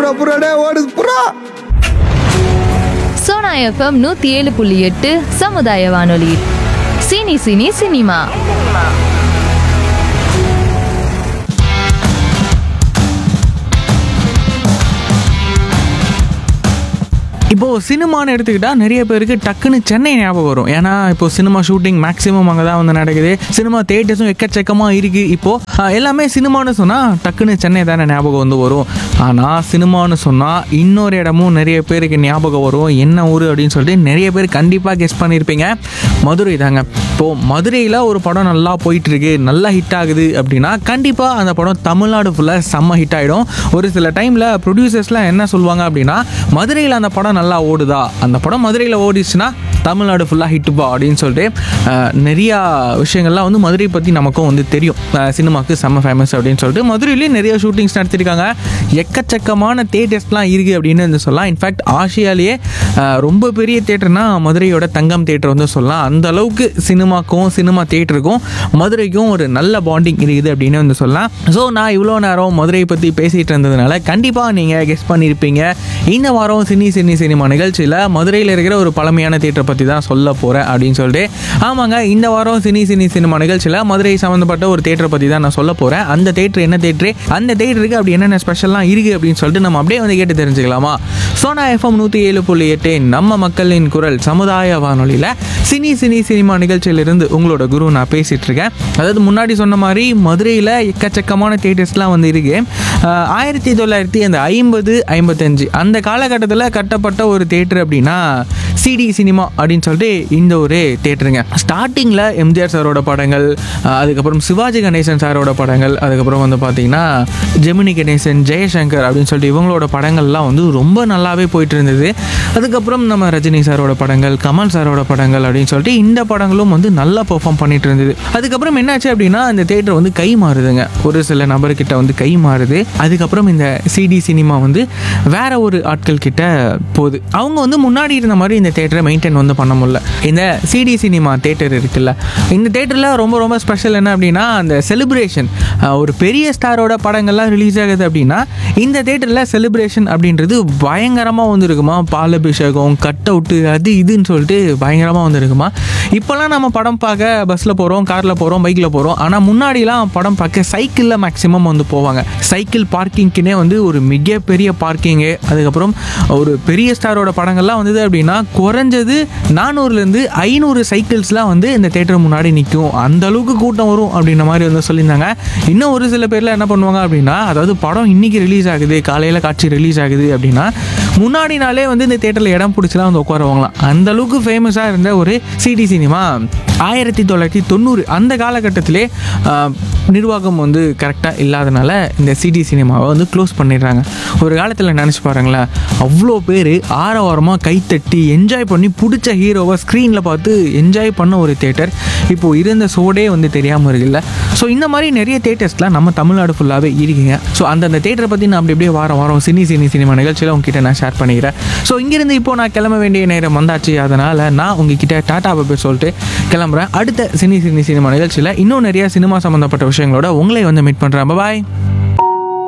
புறா புறா டே ஓடுது புறா சோனா எஃப்எம் நூத்தி ஏழு புள்ளி எட்டு சமுதாய வானொலி சினி சினி சினிமா இப்போ சினிமான்னு எடுத்துக்கிட்டா நிறைய பேருக்கு டக்குன்னு சென்னை ஞாபகம் வரும் ஏன்னா இப்போ சினிமா ஷூட்டிங் மேக்ஸிமம் அங்கே தான் வந்து நடக்குது சினிமா தேட்டர்ஸும் எக்கச்சக்கமாக இருக்குது இப்போ ஆஹ், எல்லாமே சினிமான்னு சொன்னால் டக்குன்னு சென்னை தானே ஞாபகம் வந்து வரும் ஆனால் சினிமான்னு சொன்னால் இன்னொரு இடமும் நிறைய பேருக்கு ஞாபகம் வரும் என்ன ஊர் அப்படின்னு சொல்லிட்டு நிறைய பேர் கண்டிப்பாக கெஸ் பண்ணியிருப்பீங்க மதுரை தாங்க இப்போது மதுரையில் ஒரு படம் நல்லா போயிட்டு இருக்கு நல்லா ஹிட் ஆகுது அப்படின்னா கண்டிப்பாக அந்த படம் தமிழ்நாடு ஃபுல்லாக செம்ம ஹிட் ஆகிடும் ஒரு சில டைமில் ப்ரொடியூசர்ஸ்லாம் என்ன சொல்லுவாங்க அப்படின்னா மதுரையில் அந்த படம் நல்லா ஓடுதா அந்த படம் மதுரையில் ஓடிச்சுன்னா தமிழ்நாடு ஃபுல்லாக ஹிட்டுப்பா அப்படின்னு சொல்லிட்டு அஹ், நிறையா விஷயங்கள்லாம் வந்து மதுரை பற்றி நமக்கும் வந்து தெரியும் அஹ், சினிமாவுக்கு செம்ம ஃபேமஸ் அப்படின்னு சொல்லிட்டு மதுரையிலேயே நிறைய ஷூட்டிங்ஸ் நடத்திருக்காங்க எக்கச்சக்கமான தேட்டர்ஸ்லாம் இருக்குது அப்படின்னு வந்து சொல்லலாம் இன்ஃபேக்ட் ஆசியாலேயே அஹ், ரொம்ப பெரிய தேட்டர்னா மதுரையோட தங்கம் தேட்டர் வந்து சொல்லலாம் அந்த அளவுக்கு சினிமாக்கும் சினிமா தேட்டருக்கும் மதுரைக்கும் ஒரு நல்ல பாண்டிங் இருக்குது அப்படின்னு வந்து சொல்லலாம் ஸோ நான் இவ்வளோ நேரம் மதுரையை பற்றி பேசிகிட்டு இருந்ததுனால கண்டிப்பாக நீங்கள் கெஸ் பண்ணியிருப்பீங்க இந்த வாரம் சினி சினி சினிமா நிகழ்ச்சியில் மதுரையில் இருக்கிற ஒரு பழமையான தேட்டரை பற்றி தான் சொல்ல போகிறேன் அப்படின்னு சொல்லிட்டு ஆமாங்க இந்த வாரம் சினி சினி சினிமா நிகழ்ச்சியில் மதுரை சம்மந்தப்பட்ட ஒரு தேட்டரை பற்றி தான் நான் சொல்ல போகிறேன் அந்த தேட்டர் என்ன தேட்டரு அந்த தேட்டருக்கு அப்படி என்னென்ன ஸ்பெஷல்லாம் இருக்குது அப்படின்னு சொல்லிட்டு நம்ம அப்படியே வந்து கேட்டு தெரிஞ்சுக்கலாமா சோனா எஃப்எம் நூற்றி ஏழு புள்ளி எட்டு நம்ம மக்களின் குரல் சமுதாய வானொலியில் சினி சினி சினிமா நிகழ்ச்சியிலிருந்து உங்களோட குரு நான் பேசிகிட்டு இருக்கேன் அதாவது முன்னாடி சொன்ன மாதிரி மதுரையில் எக்கச்சக்கமான தேட்டர்ஸ்லாம் வந்து இருக்கு ஆஹ் ஆயிரத்தி தொள்ளாயிரத்தி அந்த ஐம்பது ஐம்பத்தஞ்சு அந்த காலகட்டத்தில் கட்டப்பட்ட ஒரு தேட்டர் அப்படின்னா சிடி சினிமா அப்படின்னு சொல்லிட்டு இந்த ஒரு தேட்டருங்க ஸ்டார்டிங்கில் எம்ஜிஆர் சாரோட படங்கள் ஆஹ் அதுக்கப்புறம் சிவாஜி கணேசன் சாரோட படங்கள் அதுக்கப்புறம் வந்து பார்த்தீங்கன்னா ஜெமினி கணேசன் ஜெயசங்கர் அப்படின்னு சொல்லிட்டு இவங்களோட படங்கள்லாம் வந்து ரொம்ப நல்லாவே போயிட்டு இருந்தது அதுக்கப்புறம் நம்ம ரஜினி சாரோட படங்கள் கமல் சாரோட படங்கள் அப்படின்னு சொல்லிட்டு இந்த படங்களும் வந்து நல்லா பெர்ஃபார்ம் பண்ணிட்டு இருந்தது அதுக்கப்புறம் என்னாச்சு அப்படின்னா இந்த தேட்டர் வந்து கை மாறுதுங்க ஒரு சில நபர்கிட்ட வந்து கை மாறுது அதுக்கப்புறம் இந்த சிடி சினிமா வந்து வேற ஒரு ஆட்கள் கிட்ட போகுது அவங்க வந்து முன்னாடி இருந்த மாதிரி இந்த தேட்டரை மெயின்டைன் வந்து பண்ண முடியல இந்த சிடி சினிமா தேட்டர் இருக்குல்ல இந்த தேட்டரில் ரொம்ப ரொம்ப ஸ்பெஷல் என்ன அப்படின்னா அந்த செலிப்ரேஷன் ஒரு பெரிய ஸ்டாரோட படங்கள்லாம் ரிலீஸ் ஆகுது அப்படின்னா இந்த தேட்டரில் செலிப்ரேஷன் அப்படின்றது பயங்கரமாக வந்து இருக்குமா பாலபிஷேகம் கட் அவுட்டு அது இதுன்னு சொல்லிட்டு பயங்கரமாக வந்து இருக்குமா இப்போல்லாம் நம்ம படம் பார்க்க பஸ்ஸில் போகிறோம் காரில் போகிறோம் பைக்கில் போகிறோம் ஆனால் முன்னாடிலாம் படம் பார்க்க சைக்கிளில் மேக்ஸிமம் வந்து போவாங்க சைக்கிள் பார்க்கிங்க்குனே வந்து ஒரு மிகப்பெரிய பார்க்கிங்கு அதுக்கப்புறம் ஒரு பெரிய ஸ்டாரோட படங்கள்லாம் வந்தது அப்படின்னா குறைஞ்சது நானூறுலேருந்து ஐநூறு சைக்கிள்ஸ்லாம் வந்து இந்த தேட்டர் முன்னாடி நிற்கும் அந்த அளவுக்கு கூட்டம் வரும் அப்படின்ற மாதிரி வந்து சொல்லியிருந்தாங்க இன்னும் ஒரு சில பேர்லாம் என்ன பண்ணுவாங்க அப்படின்னா அதாவது படம் இன்னைக்கு ரிலீஸ் ஆகுது காலையில் காட்சி ரிலீஸ் ஆகுது அப்படின்னா முன்னாடி நாளே வந்து இந்த தேட்டரில் இடம் பிடிச்சலாம் வந்து உட்காருவாங்களாம் அந்த அளவுக்கு ஃபேமஸாக இருந்த ஒரு சிடி சினிமா ஆயிரத்தி தொள்ளாயிரத்தி தொண்ணூறு அந்த காலகட்டத்திலே ஆஹ், நிர்வாகம் வந்து கரெக்டாக இல்லாதனால இந்த சிடி சினிமாவை வந்து க்ளோஸ் பண்ணிடுறாங்க ஒரு காலத்தில் நினச்சி பாருங்களேன் அவ்வளோ பேர் ஆரவாரமாக கைத்தட்டி என்ஜாய் பண்ணி பிடிச்ச ஹீரோவை ஸ்க்ரீனில் பார்த்து என்ஜாய் பண்ண ஒரு தேட்டர் இப்போது இருந்த சோடே வந்து தெரியாமல் இருக்குல்ல ஸோ இந்த மாதிரி நிறைய தேட்டர்ஸ்லாம் நம்ம தமிழ்நாடு ஃபுல்லாகவே இருக்குங்க ஸோ அந்தந்த தேட்டரை பற்றி நான் அப்படி அப்படியே வாரம் வாரம் சினி சினி சினிமா நிகழ்ச்சியில் உங்ககிட்ட நான் ஷேர் பண்ணிக்கிறேன் ஸோ இங்கேருந்து இப்போ நான் கிளம்ப வேண்டிய நேரம் வந்தாச்சு அதனால் நான் உங்ககிட்ட டாட்டா போய் சொல்லிட்டு கிளம்புறேன் அடுத்த சினி சினி சினிமா நிகழ்ச்சியில் இன்னும் நிறைய சினிமா சம்மந்தப்பட்ட விஷயங்களோட உங்களை வந்து மீட் பண்ணுறேன் பாய்